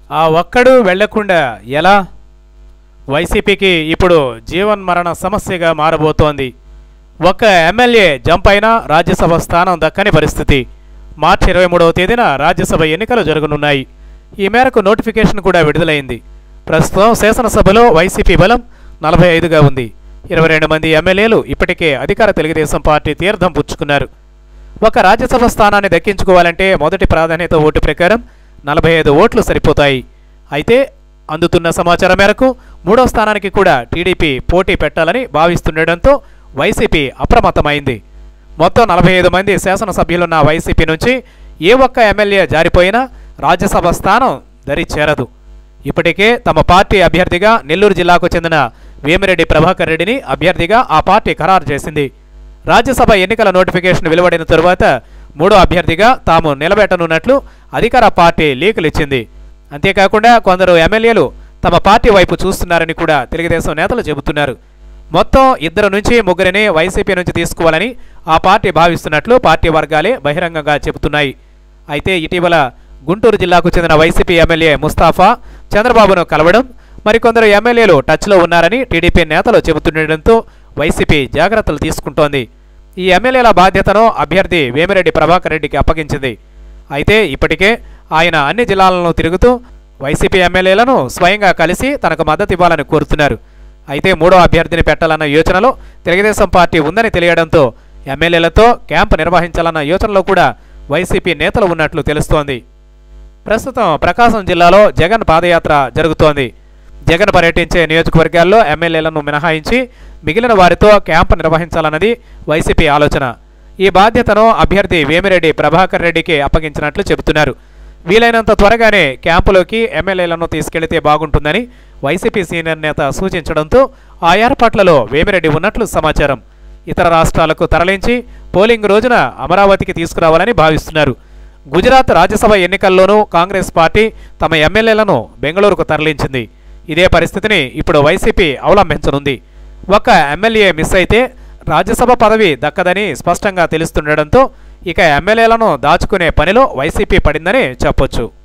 ఆ ఒక్కడు వెళ్లకుండా ఎలా వైసీపీకి ఇప్పుడు జీవన్మరణ సమస్యగా మారబోతోంది ఒక్క ఎమ్మెల్యే జంప్ అయినా రాజ్యసభ స్థానం దక్కని పరిస్థితి మార్చి ఇరవై మూడవ తేదీన రాజ్యసభ ఎన్నికలు జరగనున్నాయి ఈ మేరకు నోటిఫికేషన్ కూడా విడుదలైంది ప్రస్తుతం శాసనసభలో వైసీపీ బలం నలభై ఐదుగా ఉంది ఇరవై రెండు మంది ఎమ్మెల్యేలు ఇప్పటికే అధికార తెలుగుదేశం పార్టీ తీర్థం పుచ్చుకున్నారు ఒక రాజ్యసభ స్థానాన్ని దక్కించుకోవాలంటే మొదటి ప్రాధాన్యత ఓటు ప్రకారం నలభై ఐదు ఓట్లు సరిపోతాయి అయితే అందుతున్న సమాచారం మేరకు మూడో స్థానానికి కూడా టీడీపీ పోటీ పెట్టాలని భావిస్తుండటంతో వైసీపీ అప్రమత్తమైంది మొత్తం నలభై ఐదు మంది శాసనసభ్యులున్న వైసీపీ నుంచి ఏ ఒక్క ఎమ్మెల్యే జారిపోయినా రాజ్యసభ స్థానం దరి చేరదు ఇప్పటికే తమ పార్టీ అభ్యర్థిగా నెల్లూరు జిల్లాకు చెందిన వేమిరెడ్డి ప్రభాకర్ రెడ్డిని అభ్యర్థిగా ఆ పార్టీ ఖరారు చేసింది రాజ్యసభ ఎన్నికల నోటిఫికేషన్ వెలువడిన తరువాత మూడో అభ్యర్థిగా తాము నిలబెట్టనున్నట్లు అధికార పార్టీ లీకులు ఇచ్చింది అంతేకాకుండా కొందరు ఎమ్మెల్యేలు తమ పార్టీ వైపు చూస్తున్నారని కూడా తెలుగుదేశం నేతలు చెబుతున్నారు మొత్తం ఇద్దరు నుంచి ముగ్గురిని వైసీపీ నుంచి తీసుకోవాలని ఆ పార్టీ భావిస్తున్నట్లు పార్టీ వర్గాలే బహిరంగంగా చెబుతున్నాయి అయితే ఇటీవల గుంటూరు జిల్లాకు చెందిన వైసీపీ ఎమ్మెల్యే ముస్తాఫా చంద్రబాబును కలవడం మరికొందరు ఎమ్మెల్యేలు టచ్లో ఉన్నారని టీడీపీ నేతలు చెబుతుండటంతో వైసీపీ జాగ్రత్తలు తీసుకుంటోంది ఈ ఎమ్మెల్యేల బాధ్యతను అభ్యర్థి వేమిరెడ్డి ప్రభాకర్ రెడ్డికి అప్పగించింది అయితే ఇప్పటికే ఆయన అన్ని జిల్లాలను తిరుగుతూ వైసీపీ ఎమ్మెల్యేలను స్వయంగా కలిసి తనకు మద్దతు ఇవ్వాలని కోరుతున్నారు అయితే మూడో అభ్యర్థిని పెట్టాలన్న యోచనలో తెలుగుదేశం పార్టీ ఉందని తెలియడంతో ఎమ్మెల్యేలతో క్యాంపు నిర్వహించాలన్న యోచనలో కూడా వైసీపీ నేతలు ఉన్నట్లు తెలుస్తోంది ప్రస్తుతం ప్రకాశం జిల్లాలో జగన్ పాదయాత్ర జరుగుతోంది జగన్ పర్యటించే నియోజకవర్గాల్లో ఎమ్మెల్యేలను మినహాయించి మిగిలిన వారితో క్యాంపు నిర్వహించాలన్నది వైసీపీ ఆలోచన ఈ బాధ్యతను అభ్యర్థి వేమిరెడ్డి ప్రభాకర్ రెడ్డికి అప్పగించినట్లు చెబుతున్నారు వీలైనంత త్వరగానే క్యాంపులోకి ఎమ్మెల్యేలను తీసుకెళ్లితే బాగుంటుందని వైసీపీ సీనియర్ నేత సూచించడంతో ఆ ఏర్పాట్లలో వేమిరెడ్డి ఉన్నట్లు సమాచారం ఇతర రాష్ట్రాలకు తరలించి పోలింగ్ రోజున అమరావతికి తీసుకురావాలని భావిస్తున్నారు గుజరాత్ రాజ్యసభ ఎన్నికల్లోనూ కాంగ్రెస్ పార్టీ తమ ఎమ్మెల్యేలను బెంగళూరుకు తరలించింది ఇదే పరిస్థితిని ఇప్పుడు వైసీపీ అవలంబించనుంది ఒక ఎమ్మెల్యే మిస్ అయితే రాజ్యసభ పదవి దక్కదని స్పష్టంగా తెలుస్తుండటంతో ఇక ఎమ్మెల్యేలను దాచుకునే పనిలో వైసీపీ పడిందని చెప్పొచ్చు